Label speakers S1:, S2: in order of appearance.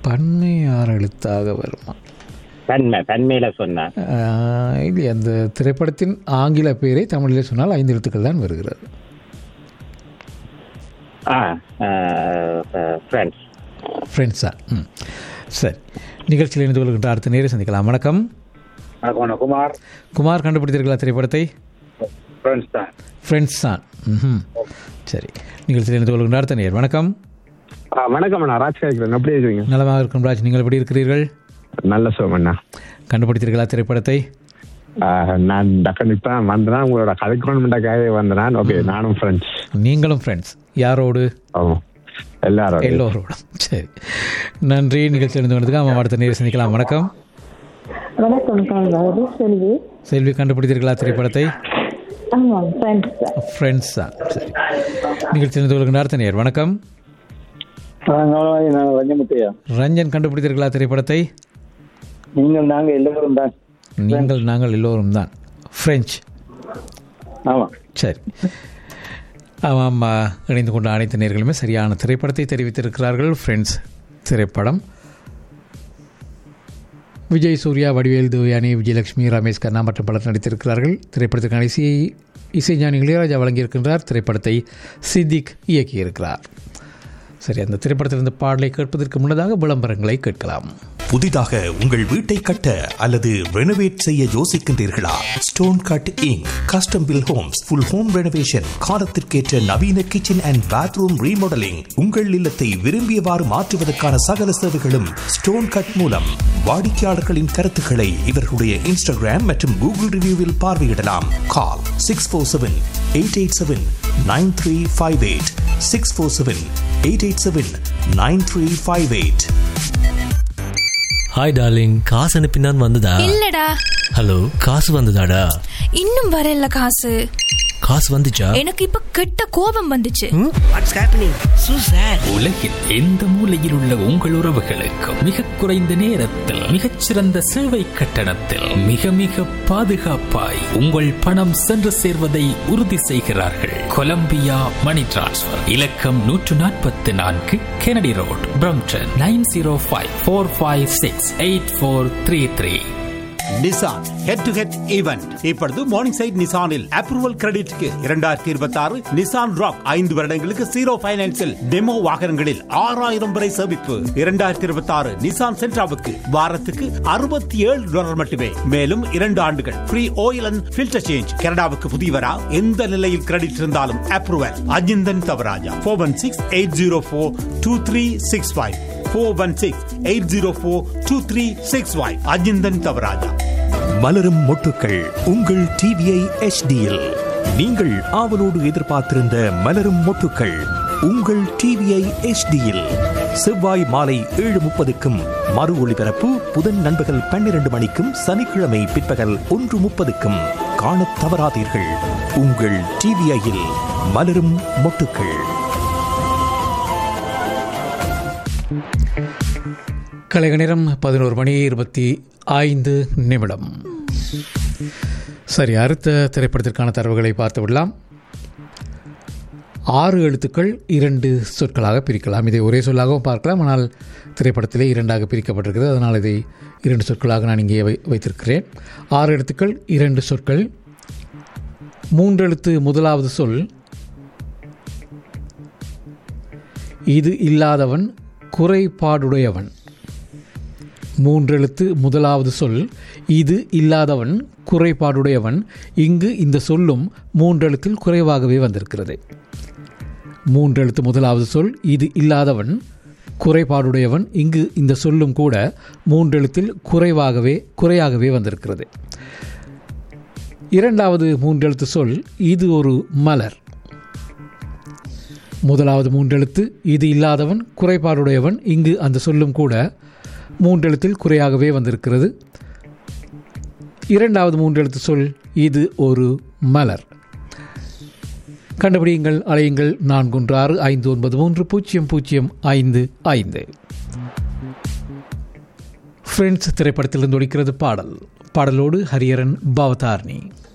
S1: பன்மை ஆறு எழுத்தாக வருமா
S2: தன்மை தன்மையில சொன்னேன்
S1: ஆஹ், இல்லை அந்த திரைப்படத்தின் ஆங்கில பெயரை தமிழில் சொன்னால் ஐந்து எழுத்துக்கள் தான் வருகிறது
S2: ஆ ஃப்ரெண்ட்ஸ்
S1: ஃப்ரெண்ட்ஸா ம் சரி நிகழ்ச்சியில் இணைந்து கொள்கின்ற அடுத்த நேரம் சந்திக்கலாம் வணக்கம்
S3: வணக்கம் குமார்
S1: குமார் கண்டுபிடித்தீர்களா திரைப்படத்தை
S3: ஃப்ரெண்ட்ஸ் தான்
S1: ஃப்ரெண்ட்ஸ் தான் ம் சரி நிகழ்ச்சியில் இணைந்து கொள்கின்ற அடுத்த நேர் வணக்கம்
S3: ஆ, வணக்கம் அண்ணா ராஜ் கேட்கிறேன் எப்படி இருக்கீங்க
S1: நலமாக இருக்கும் ராஜ் நீங்கள் எப்படி இருக்கிறீர்கள்
S3: நல்ல சோம் அண்ணா
S1: கண்டுபிடித்தீர்களா திரைப்படத்தை
S3: ஆ, நான் டக்குனு இப்போ வந்தேன் உங்களோட கதைக்கணுமெண்டாக்காகவே வந்தேன் ஓகே நானும் ஃப்ரெண்ட்ஸ்
S1: நீங்களும் ஃப்ரெண்ட்ஸ் யாரோடு
S3: ஆமாம் எல்லாரும்
S1: எல்லோரோடும் சரி நன்றி நிகழ்ச்சி இணைந்து கொண்டதுக்கு அவன் அடுத்த நேரம் சந்திக்கலாம் வணக்கம்
S4: வணக்கம் கால்வாது செல்வி
S1: செல்வி கண்டுபிடித்தீர்களா திரைப்படத்தை
S4: ஆமாம் ஃப்ரெண்ட்ஸ்
S1: ஃப்ரெண்ட்ஸ் தான் சரி நிகழ்ச்சி இணைந்து கொள்கின்ற அடுத்த நேர் வணக்கம்
S5: நான் ரஞ்சமுத்தையா
S1: ரஞ்சன் கண்டுபிடித்தீர்களா திரைப்படத்தை
S5: நீங்கள் நாங்க எல்லோரும் தான்
S1: நீங்கள் நாங்கள் எல்லோரும் தான் ஃப்ரெஞ்ச்
S5: ஆமா
S1: சரி ஆமாம் ஆ, இணைந்து கொண்ட அனைத்து நேர்களுமே சரியான திரைப்படத்தை தெரிவித்திருக்கிறார்கள் ஃப்ரெண்ட்ஸ் திரைப்படம் விஜய் சூர்யா வடிவேல் தேவயானி விஜயலட்சுமி ரமேஷ் கண்ணா மற்றும் பலர் நடித்திருக்கிறார்கள் திரைப்படத்திற்கான இசையை இசைஞானி இளையராஜா வழங்கியிருக்கின்றார் திரைப்படத்தை சித்திக் இயக்கியிருக்கிறார் சரி அந்த திரைப்படத்திலிருந்து பாடலை கேட்பதற்கு முன்னதாக விளம்பரங்களை கேட்கலாம்
S6: புதிதாக உங்கள் வீட்டை கட்ட அல்லது ரெனோவேட் செய்ய யோசிக்கின்றீர்களா stone cutting custom build homes full home renovation காலத்திற்கேற்ற நவீன கிச்சன் அண்ட் பாத்ரூம் ரீமாடலிங் உங்கள் இல்லத்தை விரும்பியவாறு மாற்றுவதற்கான சகல சேவைகளும் ஸ்டோன் கட் மூலம் வாடிக்கையாளர்களின் கருத்துக்களை இவர்களுடைய இன்ஸ்டாகிராம் மற்றும் கூகுள் ரிவ்யூவில் பார்வையிடலாம் call six four seven eight eight seven nine three five eight six four seven eight eight seven nine three five eight
S7: hi darling காசு அனுப்பினான் வந்ததா
S8: இல்லடா
S7: ஹலோ காசு வந்ததாடா
S8: இன்னும் வரல காசு
S7: காசு வந்துச்சா
S8: எனக்கு இப்ப கெட்ட கோபம் வந்துச்சு
S9: உலகில் எந்த மூலையில் உள்ள உங்கள் உறவுகளுக்கு மிக குறைந்த நேரத்தில் மிகச்சிறந்த சேவை கட்டணத்தில் மிக மிக பாதுகாப்பாய் உங்கள் பணம் சென்று சேர்வதை உறுதி செய்கிறார்கள் கொலம்பியா மணி டிரான்ஸ்ஃபர் இலக்கம் நூற்று நாற்பத்தி நான்கு Kennedy road Brampton nine zero five four five six eight four three three
S10: Nissan head to head event இப்பொழுது மார்னிங் சைட் நிசானில் அப்ரூவல் கிரெடிட்க்கு இரண்டாயிரத்தி இருபத்தி ஆறு நிசான் ராக் ஐந்து வருடங்களுக்கு ஜீரோ பைனான்சில் டெமோ வாகனங்களில் ஆறாயிரம் வரை சேமிப்பு இரண்டாயிரத்தி இருபத்தி ஆறு நிசான் சென்ட்ராவுக்கு வாரத்துக்கு அறுபத்தி ஏழு டாலர் மட்டுமே மேலும் இரண்டு ஆண்டுகள் free oil and filter change கனடாவுக்கு புதியவரா எந்த நிலையில் கிரெடிட் இருந்தாலும் approval Ajinthan Thavarajah four one six eight zero four two three six five four one six eight zero four two three six five Ajinthan Thavarajah
S6: மலரும் மொட்டுக்கள் உங்கள் டிவிஐ எச்டியில் நீங்கள் ஆவலோடு எதிர்பார்த்திருந்த மலரும் மொட்டுக்கள் உங்கள் டிவிஐ எச்டியில் செவ்வாய் மாலை ஏழு முப்பதுக்கும் மறு ஒளிபரப்பு புதன் நண்பகல் பன்னிரண்டு மணிக்கும் சனிக்கிழமை பிற்பகல் ஒன்று முப்பதுக்கும் காணத் தவறாதீர்கள் உங்கள் டிவிஐயில் மலரும் மொட்டுக்கள்
S1: கலைக நேரம் பதினோரு மணி இருபத்தி ஐந்து நிமிடம் சரி அடுத்த திரைப்படத்திற்கான தரவுகளை பார்த்து விடலாம் ஆறு எழுத்துக்கள் இரண்டு சொற்களாக பிரிக்கலாம் இதை ஒரே சொல்லாகவும் பார்க்கலாம் ஆனால் திரைப்படத்திலே இரண்டாக பிரிக்கப்பட்டிருக்கிறது அதனால் இதை இரண்டு சொற்களாக நான் இங்கே வை வைத்திருக்கிறேன் ஆறு எழுத்துக்கள் இரண்டு சொற்கள் மூன்றெழுத்து முதலாவது சொல் இது இல்லாதவன் குறைபாடுடையவன் மூன்றெழுத்து முதலாவது சொல் இது இல்லாதவன் குறைபாடுடையவன் இங்கு இந்த சொல்லும் மூன்றெழுத்தில் குறைவாகவே வந்திருக்கிறது மூன்றெழுத்து முதலாவது சொல் இது இல்லாதவன் குறைபாடுடையவன் இங்கு இந்த சொல்லும் கூட மூன்றெழுத்தில் குறைவாகவே குறையாகவே வந்திருக்கிறது இரண்டாவது மூன்றெழுத்து சொல் இது ஒரு மலர் முதலாவது மூன்றெழுத்து இது இல்லாதவன் குறைபாடுடையவன் இங்கு அந்த சொல்லும் கூட மூன்றெழுத்தில் குறையாகவே வந்திருக்கிறது இரண்டாவது மூன்றெழுத்து சொல் இது ஒரு மலர் கண்டுபிடியுங்கள் அலையுங்கள் நான்கு ஆறு ஐந்து ஒன்பது மூன்று பூஜ்ஜியம் பூஜ்ஜியம் ஐந்து ஐந்து ஃப்ரெண்ட்ஸ் திரைப்படத்திலிருந்து ஒழிக்கிறது பாடல் பாடலோடு ஹரியரன் பவதார்னி